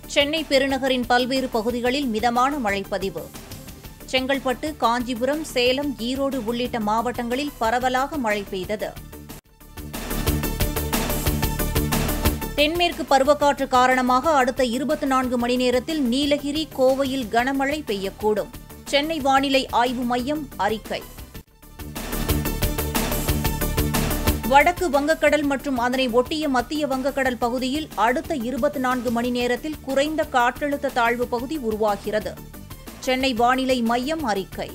சென்னை பெருநகரின் பல்வேறு பகுதிகளில் மிதமான மழை பதிவு செங்கல்பட்டு காஞ்சிபுரம் சேலம் ஈரோடு உள்ளிட்ட மாவட்டங்களில் பரவலாக மழை பெய்தது தென்மேற்கு பருவக்காற்று காரணமாக அடுத்த இருபத்தி நான்கு மணி நேரத்தில் நீலகிரி கோவையில் கனமழை பெய்யக்கூடும் சென்னை வானிலை ஆய்வு மையம் அறிக்கை வடக்கு வங்கக்கடல் மற்றும் அதனை ஒட்டிய மத்திய வங்கக்கடல் பகுதியில் அடுத்த இருபத்தி நான்கு மணி நேரத்தில் குறைந்த காற்றழுத்த தாழ்வு பகுதி உருவாகிறது சென்னை வானிலை மையம் அறிக்கை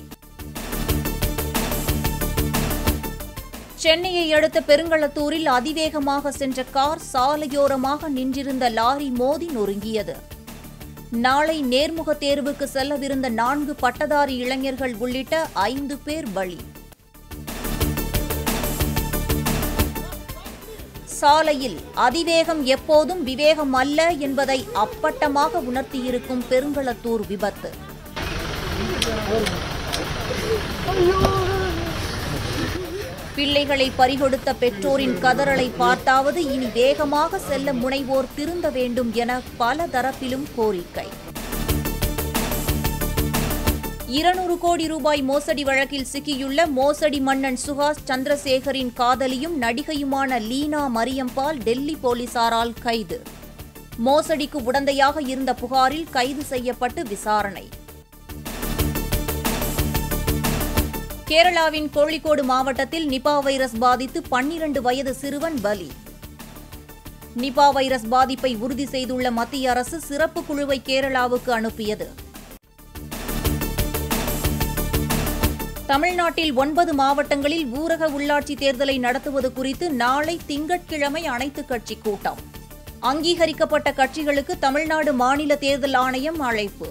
சென்னையை அடுத்த பெருங்களத்தூரில் அதிவேகமாக சென்ற கார் சாலையோரமாக நின்றிருந்த லாரி மோதி நொறுங்கியது நாளை நேர்முக தேர்வுக்கு செல்லவிருந்த நான்கு பட்டதாரி இளைஞர்கள் உள்ளிட்ட ஐந்து பேர் பலி சாலையில் அதிவேகம் எப்போதும் விவேகம் அல்ல என்பதை அப்பட்டமாக உணர்த்தியிருக்கும் பெருங்களத்தூர் விபத்து பிள்ளைகளை பறிகொடுத்த பெற்றோரின் கதறலை பார்த்தாவது இனி வேகமாக செல்ல முனைவோர் திருந்த வேண்டும் என பல தரப்பிலும் கோரிக்கை இருநூறு கோடி ரூபாய் மோசடி வழக்கில் சிக்கியுள்ள மோசடி மன்னன் சுஹாஸ் சந்திரசேகரின் காதலியும் நடிகையுமான லீனா மரியம்பால் டெல்லி போலீசாரால் கைது மோசடிக்கு உடந்தையாக இருந்த புகாரில் கைது செய்யப்பட்டு விசாரணை கேரளாவின் கோழிக்கோடு மாவட்டத்தில் நிபா வைரஸ் பாதித்து பன்னிரண்டு வயது சிறுவன் பலி நிபா வைரஸ் பாதிப்பை உறுதி செய்துள்ள மத்திய அரசு சிறப்பு குழுவை கேரளாவுக்கு அனுப்பியது தமிழ்நாட்டில் ஒன்பது மாவட்டங்களில் ஊரக உள்ளாட்சி தேர்தலை நடத்துவது குறித்து நாளை திங்கட்கிழமை அனைத்துக் கட்சி கூட்டம் அங்கீகரிக்கப்பட்ட கட்சிகளுக்கு தமிழ்நாடு மாநில தேர்தல் ஆணையம் அழைப்பு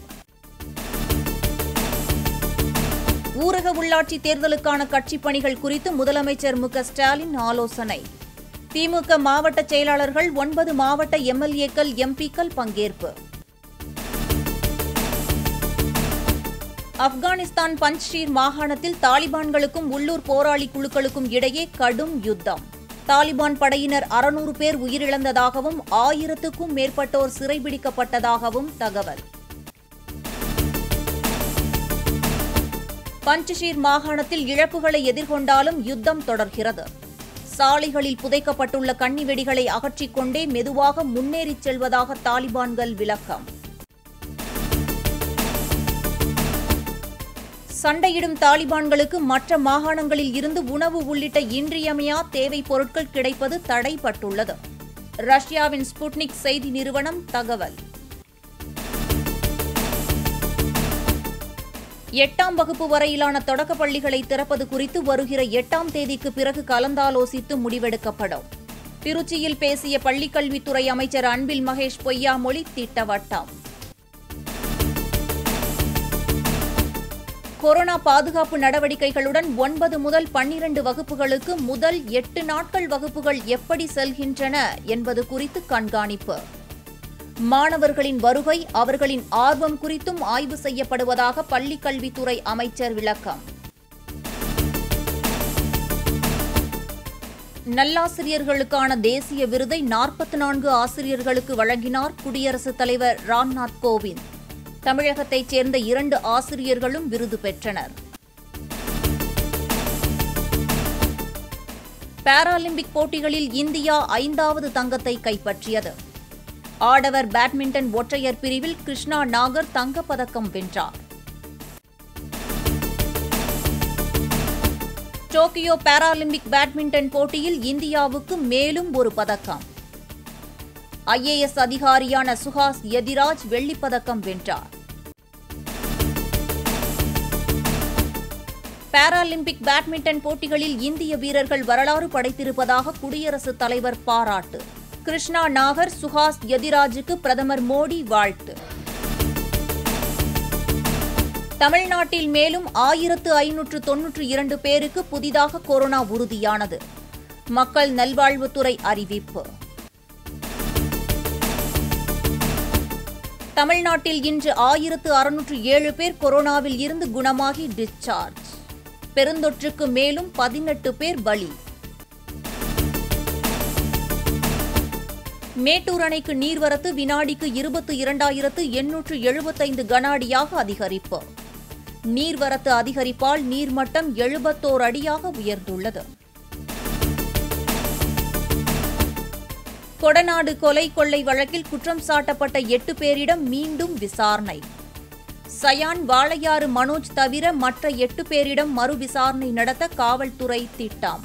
ஊரக உள்ளாட்சி தேர்தலுக்கான கட்சிப் பணிகள் குறித்து முதலமைச்சர் மு க ஸ்டாலின் ஆலோசனை திமுக மாவட்ட செயலாளர்கள் ஒன்பது மாவட்ட எம்எல்ஏக்கள் எம்பிக்கள் பங்கேற்பு ஆப்கானிஸ்தான் பஞ்ச்ஷீர் மாகாணத்தில் தாலிபான்களுக்கும் உள்ளூர் போராளி குழுக்களுக்கும் இடையே கடும் யுத்தம் தாலிபான் படையினர் அறுநூறு பேர் உயிரிழந்ததாகவும் ஆயிரத்துக்கும் மேற்பட்டோர் சிறைபிடிக்கப்பட்டதாகவும் தகவல் பஞ்ச்ஷீர் மாகாணத்தில் இழப்புகளை எதிர்கொண்டாலும் யுத்தம் தொடர்கிறது சாலைகளில் புதைக்கப்பட்டுள்ள கன்னி வெடிகளை அகற்றிக் கொண்டே மெதுவாக முன்னேறிச் செல்வதாக தாலிபான்கள் விளக்கம் சண்டையிடும் தாலிபான்களுக்கு மற்ற மாகாணங்களில் இருந்து உணவு உள்ளிட்ட இன்றியமையா தேவைப் பொருட்கள் கிடைப்பது தடைப்பட்டுள்ளது ரஷ்யாவின் ஸ்புட்னிக் செய்தி நிறுவனம் தகவல் எட்டாம் வகுப்பு வரையிலான தொடக்கப் பள்ளிகளை திறப்பது குறித்து வருகிற எட்டாம் தேதிக்கு பிறகு கலந்தாலோசித்து முடிவெடுக்கப்படும் திருச்சியில் பேசிய பள்ளிக்கல்வித்துறை அமைச்சர் அன்பில் மகேஷ் பொய்யாமொழி திட்டவட்டம் கொரோனா பாதுகாப்பு நடவடிக்கைகளுடன் ஒன்பது முதல் பன்னிரண்டு வகுப்புகளுக்கு முதல் எட்டு நாட்கள் வகுப்புகள் எப்படி செல்கின்றன என்பது குறித்து கண்காணிப்பு மாணவர்களின் வருகை அவர்களின் ஆர்வம் குறித்தும் ஆய்வு செய்யப்படுவதாக பள்ளிக் கல்வித்துறை அமைச்சர் விளக்கம் நல்லாசிரியர்களுக்கான தேசிய விருதை நாற்பத்தி நான்கு ஆசிரியர்களுக்கு வழங்கினார் குடியரசுத் தலைவர் ராம்நாத் கோவிந்த் தமிழகத்தைச் சேர்ந்த இரண்டு ஆசிரியர்களும் விருது பெற்றனர் பாராலிம்பிக் போட்டிகளில் இந்தியா ஐந்தாவது தங்கத்தை கைப்பற்றியது ஆடவர் பேட்மிண்டன் ஒற்றையர் பிரிவில் கிருஷ்ணா நாகர் தங்கப்பதக்கம் வென்றார் டோக்கியோ பாராலிம்பிக் பேட்மிண்டன் போட்டியில் இந்தியாவுக்கு மேலும் ஒரு பதக்கம் ஐஏஎஸ் அதிகாரியான சுஹாஸ் எதிராஜ் வெள்ளிப்பதக்கம் வென்றார் பாராலிம்பிக் பேட்மிண்டன் போட்டிகளில் இந்திய வீரர்கள் வரலாறு படைத்திருப்பதாக குடியரசுத் தலைவர் பாராட்டு கிருஷ்ணா நாகர் சுஹாஸ் எதிராஜுக்கு பிரதமர் மோடி வாழ்த்து தமிழ்நாட்டில் மேலும் ஆயிரத்து ஐநூற்று தொன்னூற்று இரண்டு பேருக்கு புதிதாக கொரோனா உறுதியானது மக்கள் நல்வாழ்வுத்துறை அறிவிப்பு தமிழ்நாட்டில் இன்று ஆயிரத்து அறுநூற்று ஏழு பேர் கொரோனாவில் இருந்து குணமாகி டிஸ்சார்ஜ் பெருந்தொற்றுக்கு மேலும் பதினெட்டு பேர் பலி மேட்டூர் அணைக்கு நீர்வரத்து வினாடிக்கு இருபத்து இரண்டாயிரத்து எண்ணூற்று எழுபத்தைந்து கன அடியாக அதிகரிப்பு நீர்வரத்து அதிகரிப்பால் நீர்மட்டம் எழுபத்தோர் அடியாக உயர்ந்துள்ளது கொடநாடு கொலை கொள்ளை வழக்கில் குற்றம் சாட்டப்பட்ட எட்டு பேரிடம் மீண்டும் விசாரணை சயான் வாளையாறு மனோஜ் தவிர மற்ற எட்டு பேரிடம் மறு விசாரணை நடத்த காவல்துறை திட்டம்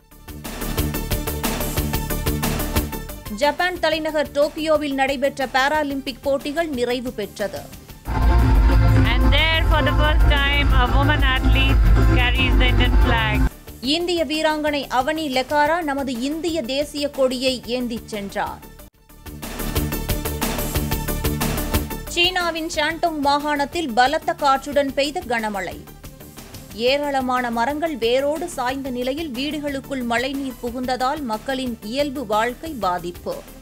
ஜப்பான் தலைநகர் டோக்கியோவில் நடைபெற்ற பாராலிம்பிக் போட்டிகள் நிறைவு பெற்றது And there, for the first time, a woman athlete carries the Indian flag. இந்திய வீராங்கனை அவனி லெக்காரா நமது இந்திய தேசிய கொடியை ஏந்திச் சென்றார் சீனாவின் ஷாண்டோங் மாகாணத்தில் பலத்த காற்றுடன் பெய்த கனமழை ஏராளமான மரங்கள் வேரோடு சாய்ந்த நிலையில் வீடுகளுக்குள் மழைநீர் புகுந்ததால் மக்களின் இயல்பு வாழ்க்கை பாதிப்பு